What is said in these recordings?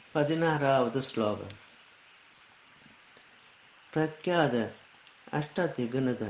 பதினாறாவது ஸ்லோகம் பிரக்யாத அஷ்டதிகுணத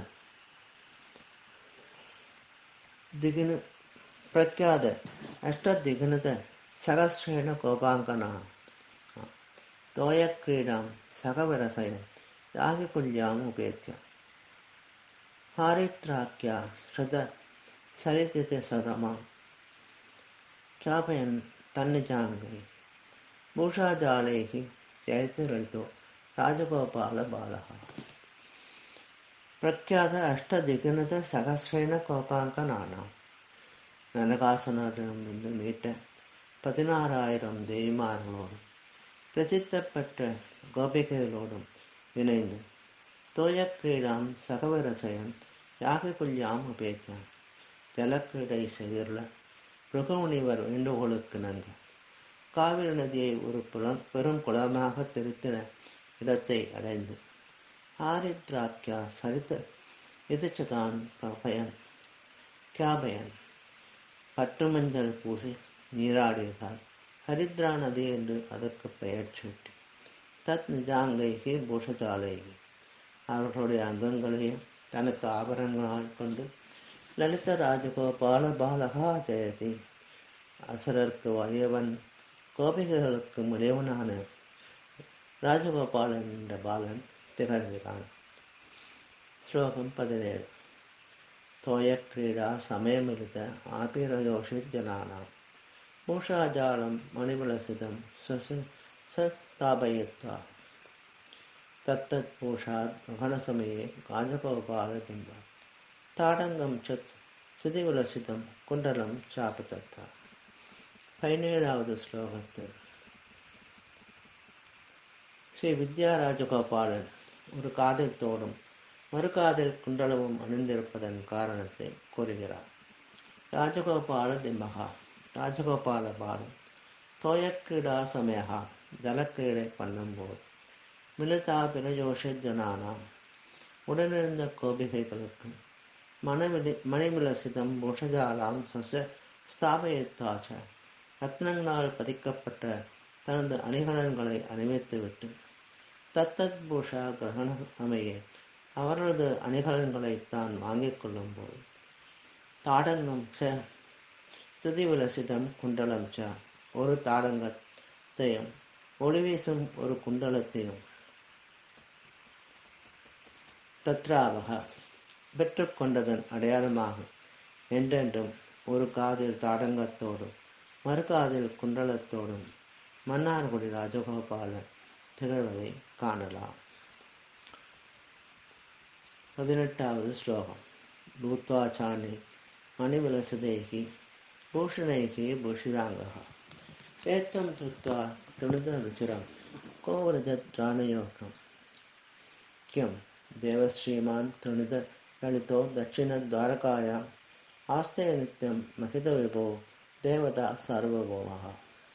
திகுண பிரக்யாத அஷ்டதிகுணத சகஸ்ரேண கோபாங்கனா தோயக்ரீடாம் சகவரசயம் யாகிகுல்யாம் உபேத்திய ஹாரித்ராக்கியா ஸ்ருத சரித்திர சதமாம் चापयन् तन्निजाङ्गै भूषाजालैः चैतललितो राजगोपालबालः பிரக்யாத அஷ்டதிகுணத சகசிரேன கோபாங்கனானாம் நரகாசனரிடமிருந்து மீட்ட பதினாறாயிரம் தேவிமார்களோடும் பிரசித்தப்பட்ட கோபிகைகளோடும் இணைந்து தோயக்கிரீடாம் சகவரசயம் யாககுல்யாம் உபேச்சான் ஜலக்கிரீடை செய்துள்ள பிருகமுனிவர் வேண்டுகோளுக்கு நங்க காவிரி நதியை ஒரு புலம் பெரும் குளமாக திருத்தின இடத்தை அடைந்து ஆரித்ராக்கியா சரித்த எதிர்ச்சதான் பயன் கியாபயன் பட்டு மஞ்சள் பூசி நீராடியதால் ஹரித்ரா நதி என்று அதற்கு பெயர் சூட்டி தத் நிஜாங்கைகி பூஷஜாலைகி அவர்களுடைய அங்கங்களையும் தனக்கு ஆபரணங்களாக கொண்டு லலித ராஜகோபால பாலகா ஜெயதி அசுரருக்கு வலியவன் கோபிகைகளுக்கு முடையவனான ராஜகோபாலன் என்ற பாலன் திகழ்கிறான் ஸ்லோகம் பதினேழு தோயக்ரீடா சமயமிழுத ஆபிரயோஷித் ஜனானாம் பூஷாஜாலம் மணிவிலசிதம் சஸ்தாபயித்வா தத்தத் பூஷாத் கிரகணசமயே ராஜகோபாலபிம்பம் தாடங்கம் சத் சிதிவிலசிதம் குண்டலம் சாபதத்தா பதினேழாவது ஸ்லோகத்தில் ஸ்ரீ வித்யாராஜகோபாலன் ஒரு காதத்தோடும் மறுகாதில் குண்டலமும் அணிந்திருப்பதன் காரணத்தை கூறுகிறார் ராஜகோபால திம்மகா ராஜகோபால பாலம் தோயக்கிரீடா சமயகா ஜலக்கிரீடை பண்ணும்போது மிலிதா பிரஜோஷ ஜனானாம் உடனிருந்த கோபிகைகளுக்கும் மணவிலி மணிவிலசிதம் புஷஜாலாம் சச ஸ்தாபயத்தாச்ச ரத்னங்களால் பதிக்கப்பட்ட தனது அணிகலன்களை அணிவித்துவிட்டு தத்தத் பூஷா கிரகண அமைய அவரது அணிகலன்களை தான் வாங்கிக் கொள்ளும் போது தாடங்கம் ச துதிவிலசிதம் குண்டலம் ச ஒரு தாடங்கத்தையும் ஒளிவீசும் ஒரு குண்டலத்தையும் தத்ராவக பெற்றுக்கொண்டதன் அடையாளமாகும் என்றென்றும் ஒரு காதில் தாடங்கத்தோடும் மறுகாதில் குண்டலத்தோடும் மன்னார்குடி ராஜகோபாலன் திகழ்வதை காணலாம் பதினெட்டாவது ஸ்லோகம் பூத்வாச்சானி மணிவிலசதேகி பூஷணைகி பூஷிதாங்கः ஏத்தம் திருத்வா திருணித ருச்சிரம் கோவரஜத்ராணயோகம் கிம் देवश्रीमान् तृणित ललितो दक्षिणद्वारकायाम् आस्ते नित्यं महितविभो தேவதா சார்வபௌமகா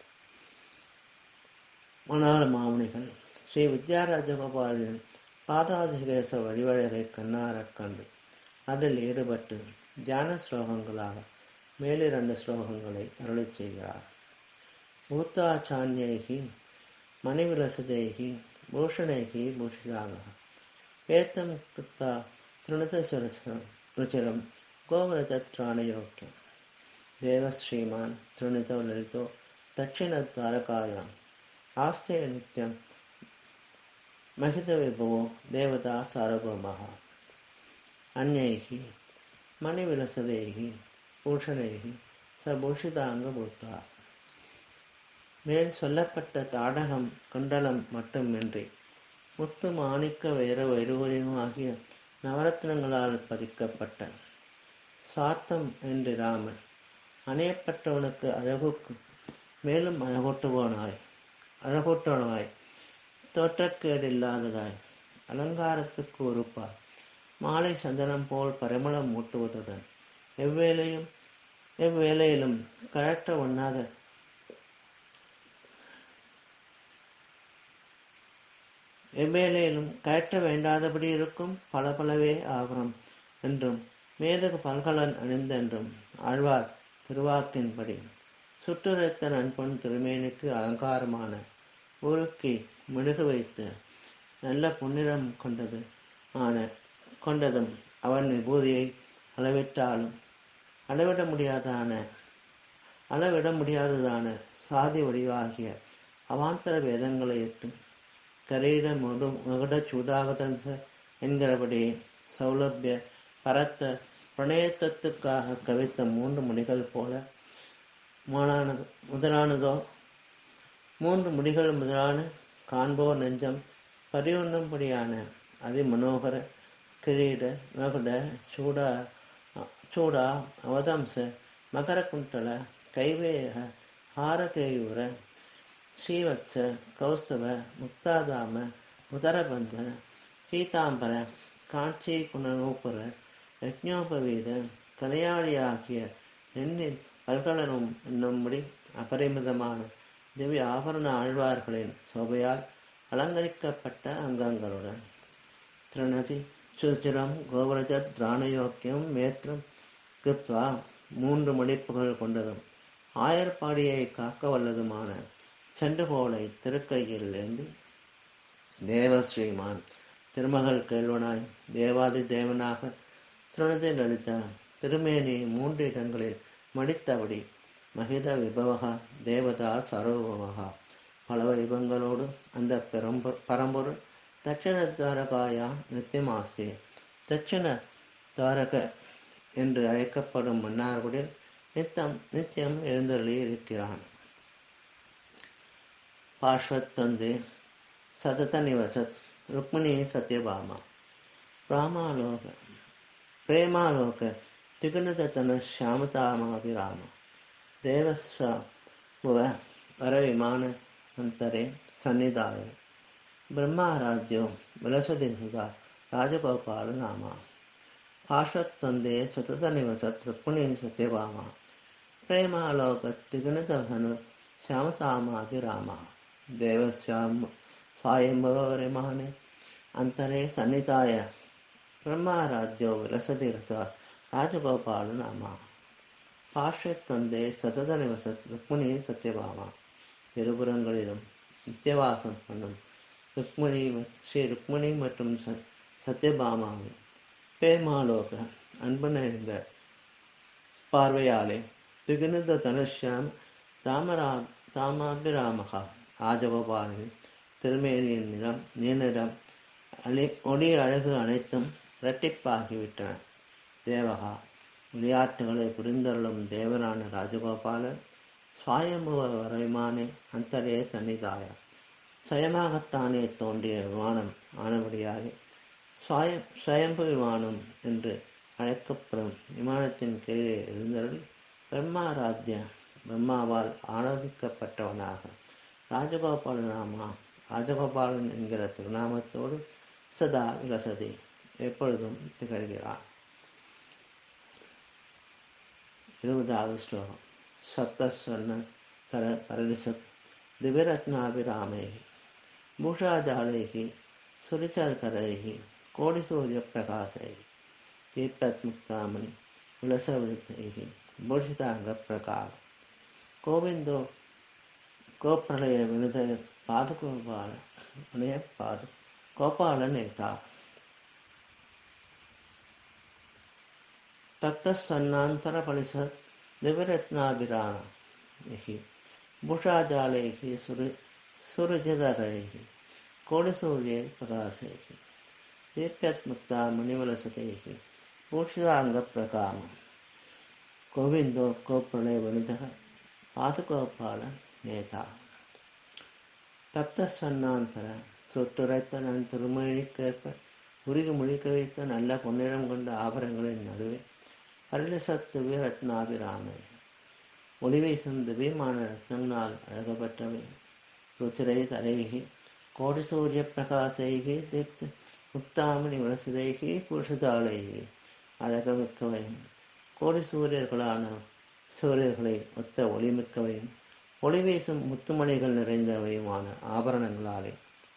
மணாள மாமுனிகள் ஸ்ரீ வித்யாராஜகோபாலின் பாதாதிகேச வழிவழகை கண்ணாரக் கண்டு அதில் ஈடுபட்டு தியான ஸ்லோகங்களாக மேலிரண்டு ஸ்லோகங்களை அருளிச் செய்கிறார் பூத்தாச்சான்யைகி மணிவிலசதேகி பூஷணைகி பூஷிதாக ஏத்தம் கிருத்வா திருணிதசுரசுரம் ருச்சிரம் கோவரதத்ராணயோக்கியம் தேவஸ்ரீமான் திருணிதோ லலிதோ தட்சிணத்வாரகாயாம் ஆஸ்தே நித்யம் महितविभवो देवता सार्वभौमः अन्यैः मणिविलसदैः பூஷணைகி சபூஷிதாங்கபூத்தா மேல் சொல்லப்பட்ட தாடகம் குண்டலம் மட்டுமின்றி முத்து மாணிக்க வேற வைரூரியம் ஆகிய நவரத்னங்களால் பதிக்கப்பட்ட சாத்தம் என்று ராமன் அணையப்பட்டவனுக்கு அழகுக்கு மேலும் அழகூட்டுவனாய் அழகூட்டவனாய் தோற்றக்கேடில்லாததாய் அலங்காரத்துக்கு ஒருப்பார் மாலை சந்தனம் போல் பரிமளம் மூட்டுவதுடன் எவ்வேளையும் எவ்வேளையிலும் கழற்ற ஒண்ணாத எவ்வேளையிலும் கழற்ற வேண்டாதபடி இருக்கும் பல பலவே ஆகுறம் என்றும் மேதகு பல்கலன் அணிந்தென்றும் ஆழ்வார் திருவாக்கின்படி சுற்றுரைத்த நண்பன் திருமேனிக்கு அலங்காரமான உருக்கி மெழுகு வைத்து நல்ல பொன்னிறம் கொண்டது ஆன கொண்டதும் அவன் விபூதியை அளவிட்டாலும் அளவிட முடியாதான அளவிட முடியாததான சாதி வடிவாகிய அவாந்தர வேதங்களை எட்டும் கரீட முடு மகுட சூடாவதன்ச என்கிறபடி சௌலபிய பரத்த பிரணயத்தத்துக்காக கவித்த மூன்று மணிகள் போல மானானது முதலானதோ மூன்று முடிகள் முதலான காண்போர் நெஞ்சம் பரிவுண்ணும்படியான அதிமனோகர கிரீட மகுட சூடா சூடா அவதம்ச மகரகுண்டல கைவேக ஹாரகேயூர ஸ்ரீவத்ச கௌஸ்தவ முக்தாதாம உதரபந்தன பீதாம்பர காஞ்சி குணநூப்புர யஜ்ஞோபவீத கலையாளியாகிய எண்ணில் பல்கலனும் என்னும்படி அபரிமிதமான திவ்ய ஆபரண ஆழ்வார்களின் சோபையால் அலங்கரிக்கப்பட்ட அங்கங்களுடன் திருநதி சுச்சிரம் கோவரஜத் திராணயோக்கியம் மேத்திரம் கிருத்வா மூன்று மடிப்புகள் கொண்டதும் ஆயர்பாடியை காக்க வல்லதுமான செண்டுகோலை திருக்கையில் ஏந்தி தேவஸ்ரீமான் திருமகள் கேள்வனாய் தேவாதி தேவனாக திருநதி லலித திருமேனி மூன்று இடங்களில் மடித்தபடி மகித விபவகா தேவதா சர்வபவகா பல வைபங்களோடு அந்த பெரம்பு பரம்பொருள் தட்சிண தாரகாயா நித்தியமாஸ்தி தட்சிண தாரக என்று அழைக்கப்படும் மன்னார்குடில் நித்தம் நித்தியம் எழுந்தருளி இருக்கிறான் பார்ஷ்வத்தந்து சதத நிவசத் ருக்மிணி சத்யபாமா ராமாலோக ಪ್ರೇಮಾಲೋಕ ತ್ರಿಗುಣದತನ ಶ್ಯಾಮತಾಮಾಭಿರಾಮ ದೇವಸ್ವ ವರವಿಮಾನ ಅಂತರೆ ಸನ್ನಿಧಾಯ ಬ್ರಹ್ಮಾರಾಧ್ಯ ವಿಲಸದಿ ಸುಧಾ ರಾಜಗೋಪಾಲ ನಾಮ ಪಾರ್ಶ್ವತ್ತೊಂದೇ ಸತತ ನಿವಸತ್ ರುಕ್ಮಿಣಿ ಸತ್ಯಭಾಮ ಪ್ರೇಮಾಲೋಕ ತ್ರಿಗುಣದಹನು ಶ್ಯಾಮತಾಮಾಭಿರಾಮ ದೇವಸ್ವಾಮ ಸ್ವಾಯಂಭವರಿಮಾನೆ ಅಂತರೆ ಸನ್ನಿಧಾಯ ಬ್ರಹ್ಮಾರಾಧ್ಯ ವಿಲಸದಿರತ ರಾಜಗೋಪಾಲ ನಾಮ பாஷ்யத்தந்தை சதத நிவசத் ருக்மிணி சத்யபாமா இருபுறங்களிலும் நித்தியவாசம் பண்ணும் ருக்மிணி ஸ்ரீ ருக்மிணி மற்றும் சத்யபாமாவின் பேமாலோக அன்பு நிறைந்த பார்வையாலே திகுணித தனுஷ்யாம் தாமரா தாமாபிராமகா ராஜகோபாலின் திருமேனியின் நிறம் நீநிறம் அழி ஒளி அழகு அனைத்தும் இரட்டிப்பாகிவிட்டன தேவகா விளையாட்டுகளை புரிந்தருளும் தேவனான ராஜகோபாலன் சுவாயம்புவ வரைமானே அந்தரே சன்னிதாய சுயமாகத்தானே தோன்றிய விமானம் ஆனபடியாக சுவாய சுயம்பு விமானம் என்று அழைக்கப்படும் விமானத்தின் கீழே எழுந்தருள் பிரம்மாராத்திய பிரம்மாவால் ஆனந்திக்கப்பட்டவனாக ராஜகோபால நாமா ராஜகோபாலன் என்கிற திருநாமத்தோடு சதா விலசதி எப்பொழுதும் திகழ்கிறான் இருபதாவது ஸ்லோகம் சப்தஸ்வர்ண கர கரலிசத் திவ்யரத்னாபிராமைः भूषाजालैः सुरिचरकरैः कोटिसूर्यप्रकाशैः दीप्तमुक्तामणि विलसवृतैः भूषिताङ्गप्रकार गोविन्दो गोप्रलय विनुदय पादगोपाल विनय पाद गोपालनेता तत्तस्सन्नान्तरपरिषत् दिव्यरत्नाभिराणैः भूषाजालैः सुरि सुरजधरैः कोटिसूर्ये प्रकाशैः दीप्यत्मुक्ता मणिवलसतैः भूषिताङ्गप्रकामम् गोविन्दो गोप्रलयवनितः பாதுகோபால நேதா தப்தஸ்வன்னாந்தர சொட்டுரைத்த நன் திருமணிக்கேற்ப உருகி முழிக்க வைத்த நல்ல பொன்னிறம் கொண்ட ஆபரங்களின் நடுவே அருளசத்து ரத்னாபிராமை ஒளி வீசும் திவ்யமான ரத்னங்களால் அழகப்பட்டவை ருச்சிரை தரைகி கோடி சூரிய பிரகாசைகி தீப்தி முக்தாமணி விளசிதைகி புருஷதாளைகி அழகமிக்கவையும் கோடி சூரியர்களான சூரியர்களை ஒத்த ஒளிமிக்கவையும் ஒளி வீசும் முத்துமணிகள் நிறைந்தவையுமான ஆபரணங்களாலே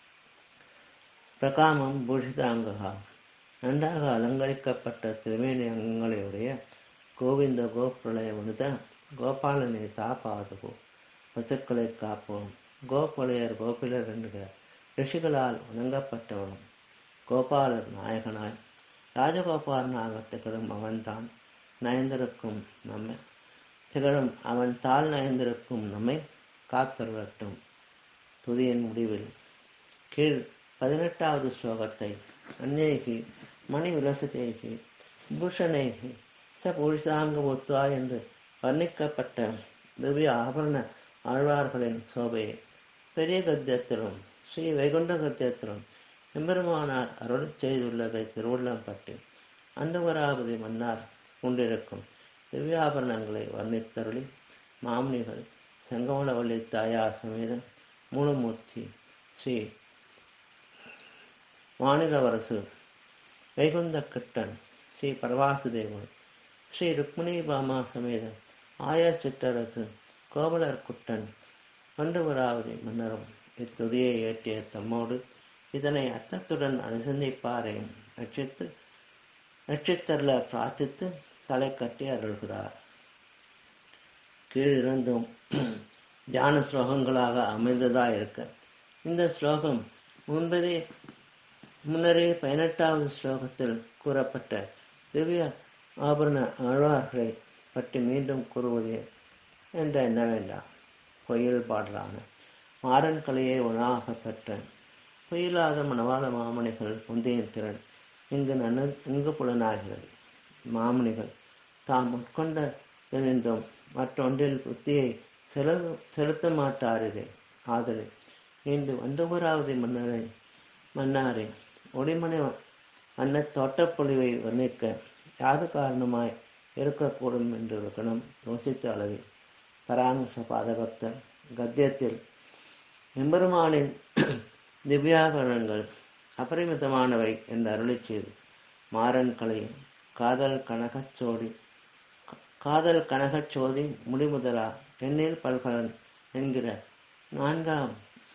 பிரகாமம் பூஷிதாங்ககா நன்றாக அலங்கரிக்கப்பட்ட திருமேனி அங்கங்களையுடைய கோவிந்த கோப்பிரளய வனித கோபாலனை தாப்பாதுகோ பசுக்களை காப்போம் கோபுலையர் கோபிலர் என்கிற ரிஷிகளால் வணங்கப்பட்டவனும் கோபாலர் நாயகனாய் ராஜகோபால் நாகத்துக்கிடும் அவன்தான் நயந்திருக்கும் நம்மை திகழும் அவன் தாழ் நயந்திருக்கும் நம்மை காத்தருளட்டும் துதியின் முடிவில் கீழ் பதினெட்டாவது ஸ்லோகத்தை அந்நேகி மணி விலசதேகி பூஷணேகி ச புருஷாங்க ஒத்துவா என்று வர்ணிக்கப்பட்ட திவ்ய ஆபரண ஆழ்வார்களின் சோபையை பெரிய கத்தியத்திலும் ஸ்ரீ வைகுண்ட கத்தியத்திலும் எம்பெருமானார் அருள் செய்துள்ளதை திருவுள்ளம் பற்றி அண்டவராபதி மன்னார் கொண்டிருக்கும் திவ்யாபரணங்களை வர்ணித்தருளி மாமுனிகள் செங்கமலவள்ளி தாயார் சமேத மூலமூர்த்தி ஸ்ரீ வானிலவரசு வைகுந்த கிட்டன் ஸ்ரீ பரவாசுதேவன் ஸ்ரீ ருக்மிணி பாமா சமேத ஆயர் சிற்றரசு கோவலர் குட்டன் பண்டுவராவதி மன்னரும் இத்துதியை ஏற்றிய தம்மோடு இதனை அத்தத்துடன் அனுசந்திப்பாரையும் ரட்சித்து ரட்சித்தருள பிரார்த்தித்து தலை கட்டி அருள்கிறார் கீழிருந்தும் தியான ஸ்லோகங்களாக அமைந்ததாக இருக்க இந்த ஸ்லோகம் முன்பதே முன்னரே பதினெட்டாவது ஸ்லோகத்தில் கூறப்பட்ட திவ்ய ஆபரண ஆழ்வார்களை பற்றி மீண்டும் கூறுவதே என்ற எண்ண வேண்டாம் கோயில் பாடலான மாறன் கலையை உணவாக பெற்ற பொயிலாத மணவாள மாமணிகள் பொந்தியின் திறன் இங்கு நன்னு இங்கு புலனாகிறது மாமுனிகள் தாம் உட்கொண்ட என்றும் மற்றொன்றில் புத்தியை செலு செலுத்த மாட்டாரிலே ஆதலில் இன்று வந்தவராவதி மன்னரை மன்னாரே ஒளிமனை அன்ன தோட்டப்பொழிவை வர்ணிக்க யாது காரணமாய் இருக்கக்கூடும் என்று இருக்கணும் யோசித்த அளவில் பராமச பாதபக்தர் கத்தியத்தில் எம்பெருமானின் திவ்யாகரணங்கள் அபரிமிதமானவை என்று அருளி செய்து மாறன் கலை காதல் கனகச்சோடி காதல் கனகச்சோதி முடிமுதலா எண்ணில் பல்கலன் என்கிற நான்காம்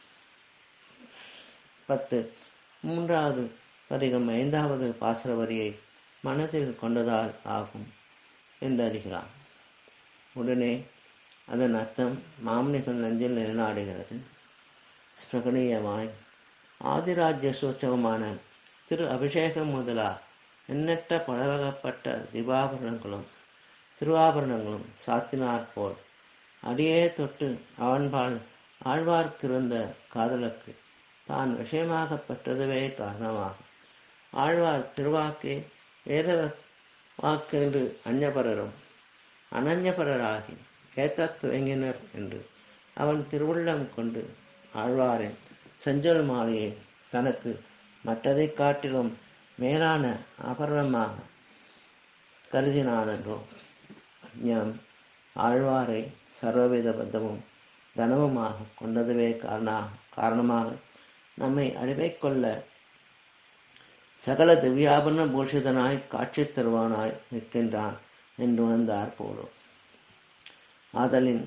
பத்து மூன்றாவது பதிகம் ஐந்தாவது பாசர வரியை மனதில் கொண்டதால் ஆகும் என்று அறிகிறான் உடனே அதன் அர்த்தம் மாமனிகள் நெஞ்சில் நிலநாடுகிறது ஸ்பிரகணீயமாய் ஆதிராஜ்ய சூச்சகமான திரு அபிஷேகம் முதலா எண்ணற்ற பலவகப்பட்ட திவாபரணங்களும் திருவாபரணங்களும் சாத்தினார் போல் அடியே தொட்டு அவன்பால் ஆழ்வார்க்கிருந்த காதலுக்கு தான் விஷயமாக பெற்றதுவே காரணமாகும் ஆழ்வார் திருவாக்கே வேத வாக்கென்று அந்நபரரும் அனஞ்சபரராகி ஏத்தத் துவங்கினர் என்று அவன் திருவுள்ளம் கொண்டு ஆழ்வாரின் செஞ்சொல் மாலையை தனக்கு மற்றதை காட்டிலும் மேலான ஆபரணமாக கருதினானன்றோ அஞ்ஞானம் ஆழ்வாரை சர்வவித பந்தமும் தனமுமாக கொண்டதுவே காரண காரணமாக நம்மை அழிவை கொள்ள சகல திவ்யாபரண பூஷிதனாய் காட்சி தருவானாய் நிற்கின்றான் என்று உணர்ந்தார் போலும் ஆதலின்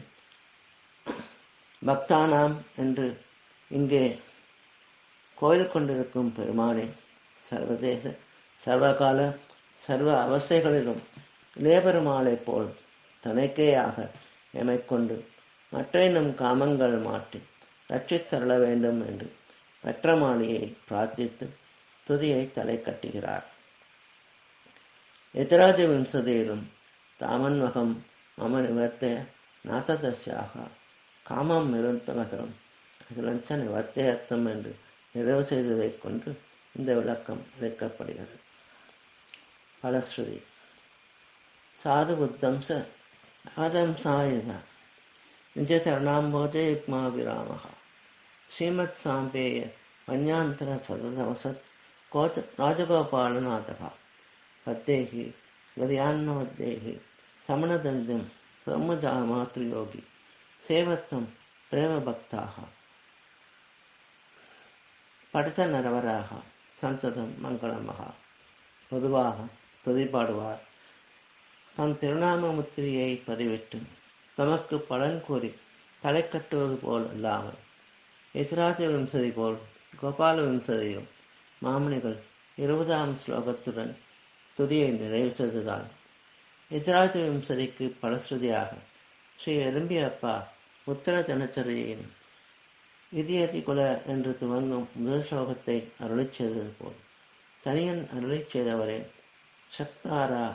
பக்தானாம் என்று இங்கே கோயில் கொண்டிருக்கும் பெருமானே சர்வதேச சர்வகால சர்வ அவஸ்தைகளிலும் இளையபெருமாளைப் போல் தனக்கேயாக எமைக்கொண்டு மற்ற நம் காமங்கள் மாற்றி ரட்சித்தருள வேண்டும் என்று பெற்றமாளியை பிரார்த்தித்து துதியை தலை கட்டுகிறார் எதிராஜ விம்சதியிலும் தாமன்மகம் மம நிவர்த்தய நாததஸ்யாக காமம் நிருந்தமகரம் அகிலஞ்ச நிவர்த்தயத்தம் என்று நிறைவு செய்ததைக் கொண்டு இந்த விளக்கம் அளிக்கப்படுகிறது பலஸ்ருதி சாது புத்தம்ச ஆதம்சாயுத நிஜச்சரணாம்போஜே யுக்மாபிராமः ஸ்ரீமத் சாம்பேய வன்யாந்தர சததவசத் கோச்ச ராஜகோபாலநாதக பத்தேகி கதியான்னவத்தேகி சமணதந்தம் சமுஜா மாத்ருயோகி சேவத்தம் பிரேமபக்தாக படுத்த நரவராக சந்ததம் மங்களமாக பொதுவாக துதிப்பாடுவார் தம் திருநாம முத்திரையை பதிவிட்டு தமக்கு பலன் கூறி தலை கட்டுவது போல் அல்லாமல் எதிராஜ விம்சதி போல் கோபால விம்சதியும் மாமனிகள் இருபதாம் ஸ்லோகத்துடன் துதியை நிறைவு செய்ததால் எதிராஜ விம்சதிக்கு பலஸ்ருதியாக ஸ்ரீ எறும்பி அப்பா உத்தர தினச்சரியின் விதியதி குல என்று துவங்கும் முதல் ஸ்லோகத்தை அருளிச் செய்தது போல் தனியன் அருளிச் செய்தவரே சக்தாரா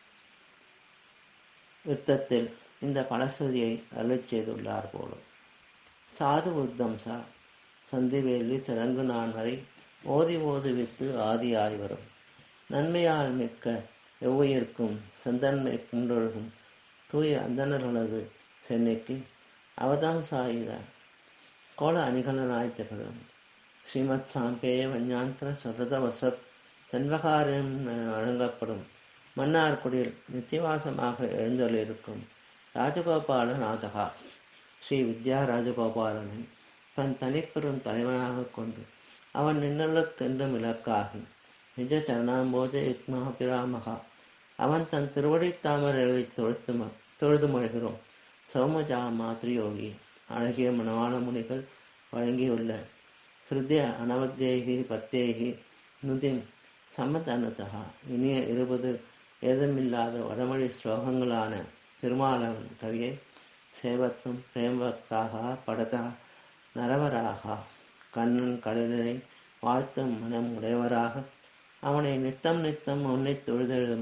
யுத்தத்தில் இந்த பலஸ்ருதியை அருளிச் செய்துள்ளார் போலும் சாது உத்தம்சா சந்திவேலி சடங்கு நான்மறை ஓதி ஓது வித்து ஆதி ஆய்வரும் நன்மையால் மிக்க எவ்வுயிர்க்கும் சந்தன்மை குன்றொழுகும் தூய அந்தணர்களது சென்னைக்கு அவதாம் சாயுத கோல அணிகலனாய் திகழும் ஸ்ரீமத் சாம்பேய வஞ்ஞாந்திர சதத வசத் சென்வகாரம் என வழங்கப்படும் மன்னார்குடியில் நித்தியவாசமாக எழுந்தொழிருக்கும் ராஜகோபால நாதகா ஸ்ரீ வித்யா ராஜகோபாலனை தன் தனிப்பெரும் தலைவனாக கொண்டு அவன் நின்னலுக்கென்றும் இலக்காகி நிஜ சரணாம்போத யுக்மாபிராமகா அவன் தன் திருவடி தாமரை தொழுத்து தொழுது மொழிகிறோம் சௌமஜா மாத்ரியோகி அழகிய மனவாள முனிகள் வழங்கியுள்ள ஹிருதய அனவத்தேகி பத்தேகி நுதிம் சமதனுதகா இனிய இருபது ஏதுமில்லாத வடமொழி ஸ்லோகங்களான திருமாலவன் கவியை சேவத்தும் பிரேமபக்தாக படதா நரவராக கண்ணன் கடலினை வாழ்த்தும் மனம் உடையவராக அவனை நித்தம் நித்தம் உன்னை தொழுதெழும்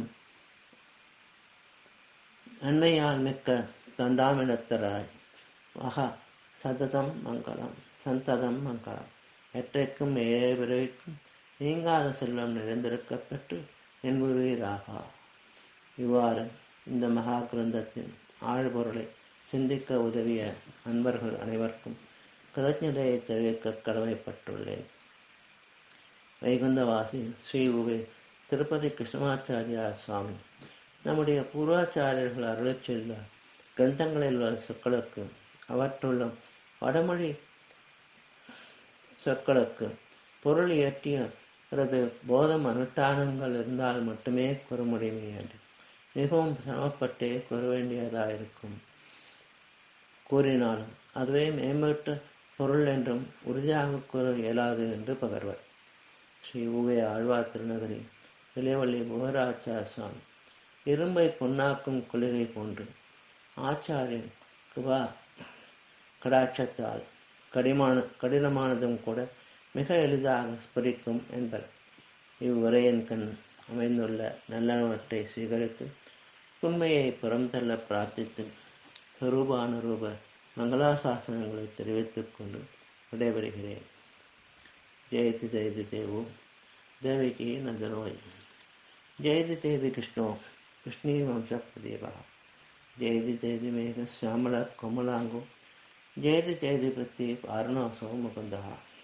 நன்மையால் மிக்க தொண்டாமிடத்தராய் மகா சததம் மங்களம் சந்ததம் மங்களம் எற்றைக்கும் ஏழை பிறவிக்கும் நீங்காத செல்வம் நிறைந்திருக்கப் பெற்று என்புவீராகா இவ்வாறு இந்த மகா கிரந்தத்தின் ஆழ்பொருளை சிந்திக்க உதவிய அன்பர்கள் அனைவருக்கும் கிருதஜதையை தெரிவிக்க கடமைப்பட்டுள்ளேன் வைகுந்தவாசி ஸ்ரீ உவே திருப்பதி கிருஷ்ணமாச்சாரியார் சுவாமி நம்முடைய பூர்வாச்சாரியர்கள் அருளச் செல்ல கிரந்தங்களில் உள்ள சொற்களுக்கு அவற்றுள்ள வடமொழி சொற்களுக்கு பொருள் இயற்றியது போதம் அனுஷ்டானங்கள் இருந்தால் மட்டுமே கூற முடியுமே என்று மிகவும் சிரமப்பட்டே கூற வேண்டியதாயிருக்கும் கூறினாலும் அதுவே மேம்பட்ட பொருள் என்றும் உறுதியாக கூற இயலாது என்று பகர்வர் ஸ்ரீ உவே ஆழ்வார் திருநகரி இளையவள்ளி புகராச்சார சுவாமி இரும்பை பொன்னாக்கும் கொள்கை போன்று ஆச்சாரியன் கிருபா கடாட்சத்தால் கடிமான கடினமானதும் கூட மிக எளிதாக ஸ்பரிக்கும் என்பர் இவ்வுரையின் கண் அமைந்துள்ள நல்லவற்றை சுவீகரித்து உண்மையை புறம் தள்ள பிரார்த்தித்து ரூபானுரூப மங்களாசாசனங்களை தெரிவித்துக் கொண்டு விடைபெறுகிறேன் ஜெயதி ஜெயதி தேவோ தேவகி நந்தனோய் ஜெயதி ஜெயதி கிருஷ்ணோ கிருஷ்ணீ வம்சப்பதேவா ஜெயதி ஜெயதி மேக சியாமல கோமலாங்கோ ஜெயதி ஜெயதி பிரத்யேக் அருணாசோ முகுந்தா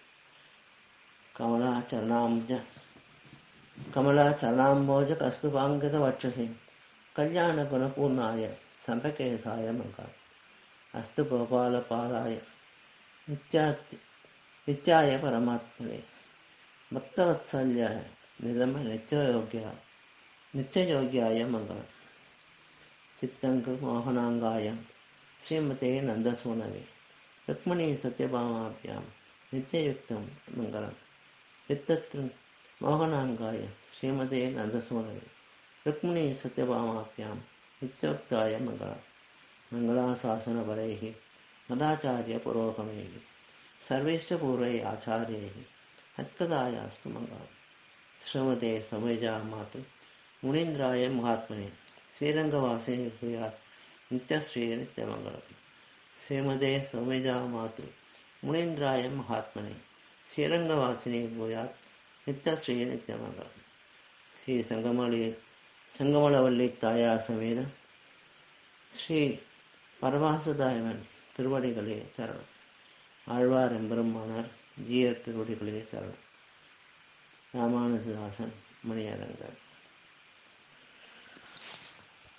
கமலாச்சரணாம்புஜ கமலாச்சரணாம்போஜ கஸ்துபாங்கித வட்சசி கல்யாண குணபூர்ணாய சம்பகேசாய மங்கா அஸ்து கோபால பாலாய நித்யாத்தி நித்யாய பரமாத்மனே பக்தவத்சல்யாய நிதம நிச்சயோக்கியா நித்தியயோகியாய மங்களம் சித்தங்கு மோகனாங்காய ஸ்ரீமதே நந்தசூனவே ருக்மணி சத்யபாமாபியாம் நித்தியயுக்தம் மங்களம் சித்தத்ரு மோகனாங்காய ஸ்ரீமதே நந்தசூனவே ருக்மிணி சத்யபாமாபியாம் நித்யோக்தாய மங்களம் मङ्गलाशासनपरैः मदाचार्यपुरोगमैः सर्वैश्च पूर्वै आचार्यैः हत्कदायास्तु मङ्गलम् श्रमते समयजा मातु मुनीन्द्राय महात्मने श्रीरङ्गवासिने भूयात् नित्यश्री नित्यमङ्गलम् श्रीमदे समयजा मातु मुनीन्द्राय महात्मने श्रीरङ्गवासिने भूयात् नित्यश्री नित्यमङ्गलम् श्री संगमणि संगमणवल्ली ताया समेत ஸ்ரீ பரவாசுதாயவன் திருவடிகளே சரணம் ஆழ்வார் எம்பெருமானார் ஜீய திருவடிகளே சரணம் ராமானுஜதாசன் மணியரங்கர்